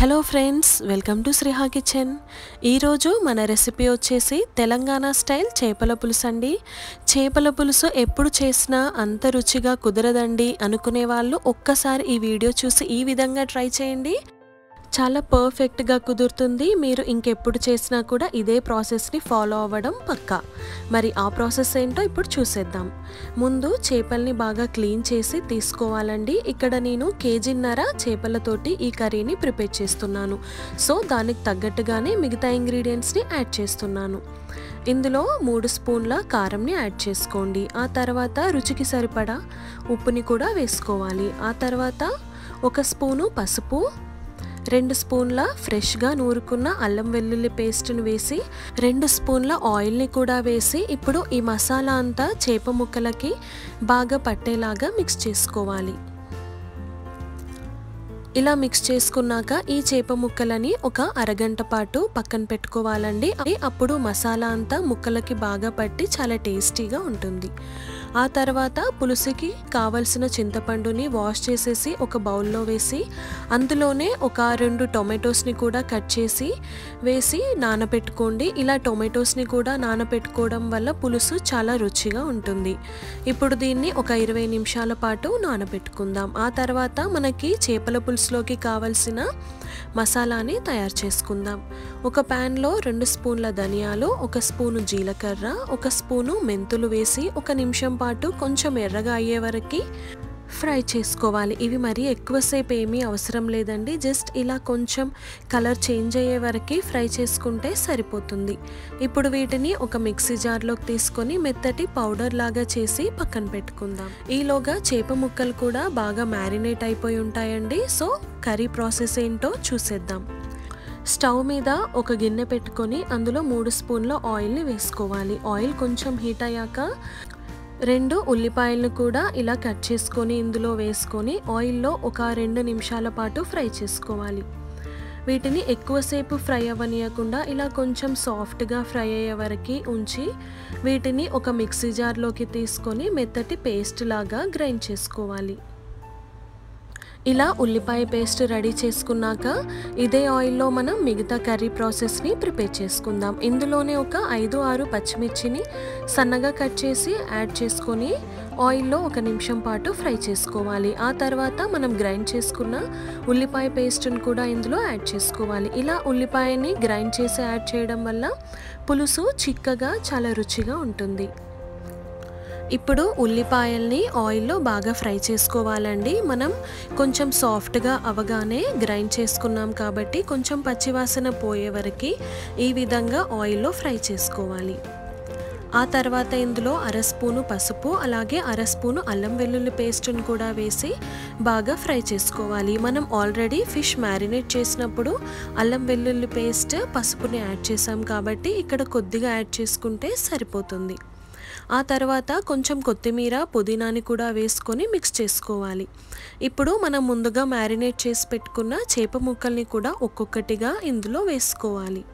hello friends welcome to Sriha kitchen ఈరోజు మన recipe వచ్చేసి తెలంగాణ స్టైల్ చేపల పులుసు అండి చేపల పులుసు ఎప్పుడు చేసినా అంత రుచిగా కుదరదండి అనుకునే వాళ్ళు ఒక్కసారి ఈ వీడియో చూసి ఈ విధంగా ట్రై చేయండి చాలా పర్ఫెక్ట్గా కుదురుతుంది మీరు ఇంకెప్పుడు చేసినా కూడా ఇదే ప్రాసెస్ని ఫాలో అవ్వడం పక్కా మరి ఆ ప్రాసెస్ ఏంటో ఇప్పుడు చూసేద్దాం ముందు చేపల్ని బాగా క్లీన్ చేసి తీసుకోవాలండి ఇక్కడ నేను కేజీన్నర చేపలతోటి ఈ కర్రీని ప్రిపేర్ చేస్తున్నాను సో దానికి తగ్గట్టుగానే మిగతా ఇంగ్రీడియంట్స్ని యాడ్ చేస్తున్నాను ఇందులో మూడు స్పూన్ల కారంని యాడ్ చేసుకోండి ఆ తర్వాత రుచికి సరిపడా ఉప్పుని కూడా వేసుకోవాలి ఆ తర్వాత ఒక స్పూను పసుపు రెండు స్పూన్ల ఫ్రెష్గా నూరుకున్న అల్లం వెల్లుల్లి పేస్ట్ని వేసి రెండు స్పూన్ల ఆయిల్ని కూడా వేసి ఇప్పుడు ఈ మసాలా అంతా చేప ముక్కలకి బాగా పట్టేలాగా మిక్స్ చేసుకోవాలి ఇలా మిక్స్ చేసుకున్నాక ఈ చేప ముక్కలని ఒక అరగంట పాటు పక్కన పెట్టుకోవాలండి అప్పుడు మసాలా అంతా ముక్కలకి బాగా పట్టి చాలా టేస్టీగా ఉంటుంది ఆ తర్వాత పులుసుకి కావలసిన చింతపండుని వాష్ చేసేసి ఒక బౌల్లో వేసి అందులోనే ఒక రెండు టొమాటోస్ని కూడా కట్ చేసి వేసి నానబెట్టుకోండి ఇలా టొమాటోస్ని కూడా నానబెట్టుకోవడం వల్ల పులుసు చాలా రుచిగా ఉంటుంది ఇప్పుడు దీన్ని ఒక ఇరవై నిమిషాల పాటు నానబెట్టుకుందాం ఆ తర్వాత మనకి చేపల పులుసులోకి కావలసిన మసాలాని తయారు చేసుకుందాం ఒక ప్యాన్లో రెండు స్పూన్ల ధనియాలు ఒక స్పూను జీలకర్ర ఒక స్పూను మెంతులు వేసి ఒక నిమిషం పాటు కొంచెం ఎర్రగా అయ్యే వరకు ఫ్రై చేసుకోవాలి ఇవి మరీ ఎక్కువసేపు ఏమీ అవసరం లేదండి జస్ట్ ఇలా కొంచెం కలర్ చేంజ్ అయ్యే వరకు ఫ్రై చేసుకుంటే సరిపోతుంది ఇప్పుడు వీటిని ఒక మిక్సీ జార్లోకి తీసుకొని మెత్తటి పౌడర్ లాగా చేసి పక్కన పెట్టుకుందాం ఈలోగా చేప ముక్కలు కూడా బాగా మ్యారినేట్ అయిపోయి ఉంటాయండి సో కర్రీ ప్రాసెస్ ఏంటో చూసేద్దాం స్టవ్ మీద ఒక గిన్నె పెట్టుకొని అందులో మూడు స్పూన్ల ఆయిల్ని వేసుకోవాలి ఆయిల్ కొంచెం హీట్ అయ్యాక రెండు ఉల్లిపాయలను కూడా ఇలా కట్ చేసుకొని ఇందులో వేసుకొని ఆయిల్లో ఒక రెండు నిమిషాల పాటు ఫ్రై చేసుకోవాలి వీటిని ఎక్కువసేపు ఫ్రై అవ్వనీయకుండా ఇలా కొంచెం సాఫ్ట్గా ఫ్రై అయ్యే వరకు ఉంచి వీటిని ఒక మిక్సీ జార్లోకి తీసుకొని మెత్తటి పేస్ట్ లాగా గ్రైండ్ చేసుకోవాలి ఇలా ఉల్లిపాయ పేస్ట్ రెడీ చేసుకున్నాక ఇదే ఆయిల్లో మనం మిగతా కర్రీ ప్రాసెస్ని ప్రిపేర్ చేసుకుందాం ఇందులోనే ఒక ఐదు ఆరు పచ్చిమిర్చిని సన్నగా కట్ చేసి యాడ్ చేసుకొని ఆయిల్లో ఒక నిమిషం పాటు ఫ్రై చేసుకోవాలి ఆ తర్వాత మనం గ్రైండ్ చేసుకున్న ఉల్లిపాయ పేస్ట్ని కూడా ఇందులో యాడ్ చేసుకోవాలి ఇలా ఉల్లిపాయని గ్రైండ్ చేసి యాడ్ చేయడం వల్ల పులుసు చిక్కగా చాలా రుచిగా ఉంటుంది ఇప్పుడు ఉల్లిపాయల్ని ఆయిల్లో బాగా ఫ్రై చేసుకోవాలండి మనం కొంచెం సాఫ్ట్గా అవగానే గ్రైండ్ చేసుకున్నాం కాబట్టి కొంచెం పచ్చివాసన పోయే వరకు ఈ విధంగా ఆయిల్లో ఫ్రై చేసుకోవాలి ఆ తర్వాత ఇందులో అర స్పూను పసుపు అలాగే అర స్పూను అల్లం వెల్లుల్లి పేస్ట్ని కూడా వేసి బాగా ఫ్రై చేసుకోవాలి మనం ఆల్రెడీ ఫిష్ మ్యారినేట్ చేసినప్పుడు అల్లం వెల్లుల్లి పేస్ట్ పసుపుని యాడ్ చేసాం కాబట్టి ఇక్కడ కొద్దిగా యాడ్ చేసుకుంటే సరిపోతుంది ఆ తర్వాత కొంచెం కొత్తిమీర పుదీనాని కూడా వేసుకొని మిక్స్ చేసుకోవాలి ఇప్పుడు మనం ముందుగా మ్యారినేట్ చేసి పెట్టుకున్న చేప ముక్కల్ని కూడా ఒక్కొక్కటిగా ఇందులో వేసుకోవాలి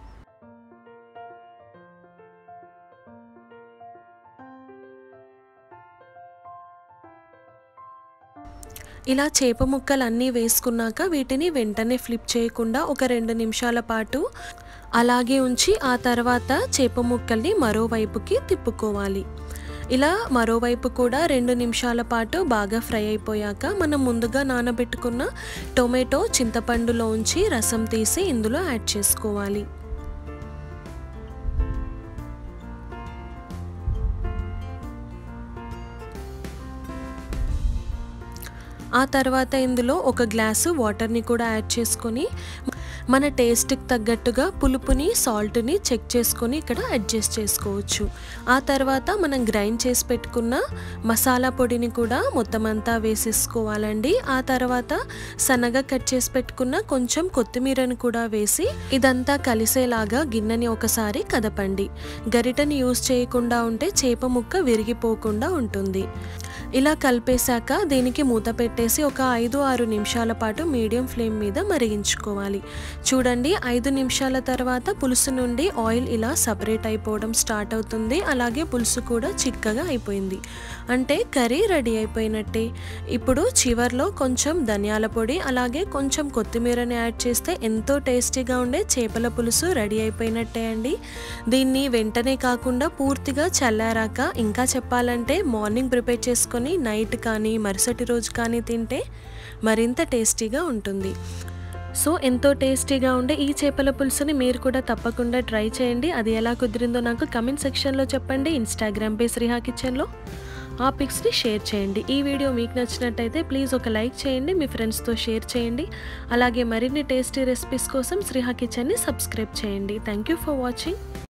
ఇలా చేప ముక్కలు అన్నీ వేసుకున్నాక వీటిని వెంటనే ఫ్లిప్ చేయకుండా ఒక రెండు నిమిషాల పాటు అలాగే ఉంచి ఆ తర్వాత చేప ముక్కల్ని మరోవైపుకి తిప్పుకోవాలి ఇలా మరోవైపు కూడా రెండు నిమిషాల పాటు బాగా ఫ్రై అయిపోయాక మనం ముందుగా నానబెట్టుకున్న టొమాటో చింతపండులోంచి రసం తీసి ఇందులో యాడ్ చేసుకోవాలి ఆ తర్వాత ఇందులో ఒక గ్లాసు వాటర్ని కూడా యాడ్ చేసుకొని మన టేస్ట్కి తగ్గట్టుగా పులుపుని సాల్ట్ని చెక్ చేసుకొని ఇక్కడ అడ్జస్ట్ చేసుకోవచ్చు ఆ తర్వాత మనం గ్రైండ్ చేసి పెట్టుకున్న మసాలా పొడిని కూడా మొత్తం అంతా వేసేసుకోవాలండి ఆ తర్వాత సన్నగా కట్ చేసి పెట్టుకున్న కొంచెం కొత్తిమీరని కూడా వేసి ఇదంతా కలిసేలాగా గిన్నెని ఒకసారి కదపండి గరిటని యూజ్ చేయకుండా ఉంటే చేప ముక్క విరిగిపోకుండా ఉంటుంది ఇలా కలిపేశాక దీనికి మూత పెట్టేసి ఒక ఐదు ఆరు నిమిషాల పాటు మీడియం ఫ్లేమ్ మీద మరిగించుకోవాలి చూడండి ఐదు నిమిషాల తర్వాత పులుసు నుండి ఆయిల్ ఇలా సపరేట్ అయిపోవడం స్టార్ట్ అవుతుంది అలాగే పులుసు కూడా చిక్కగా అయిపోయింది అంటే కర్రీ రెడీ అయిపోయినట్టే ఇప్పుడు చివర్లో కొంచెం ధనియాల పొడి అలాగే కొంచెం కొత్తిమీరని యాడ్ చేస్తే ఎంతో టేస్టీగా ఉండే చేపల పులుసు రెడీ అయిపోయినట్టే అండి దీన్ని వెంటనే కాకుండా పూర్తిగా చల్లారాక ఇంకా చెప్పాలంటే మార్నింగ్ ప్రిపేర్ చేసుకొని నైట్ కానీ మరుసటి రోజు కానీ తింటే మరింత టేస్టీగా ఉంటుంది సో ఎంతో టేస్టీగా ఉండే ఈ చేపల పులుసుని మీరు కూడా తప్పకుండా ట్రై చేయండి అది ఎలా కుదిరిందో నాకు కమెంట్ సెక్షన్లో చెప్పండి ఇన్స్టాగ్రామ్ పే శ్రీహా కిచెన్లో ఆ పిక్స్ని షేర్ చేయండి ఈ వీడియో మీకు నచ్చినట్టయితే ప్లీజ్ ఒక లైక్ చేయండి మీ ఫ్రెండ్స్తో షేర్ చేయండి అలాగే మరిన్ని టేస్టీ రెసిపీస్ కోసం శ్రీహా కిచెన్ని సబ్స్క్రైబ్ చేయండి థ్యాంక్ యూ ఫర్ వాచింగ్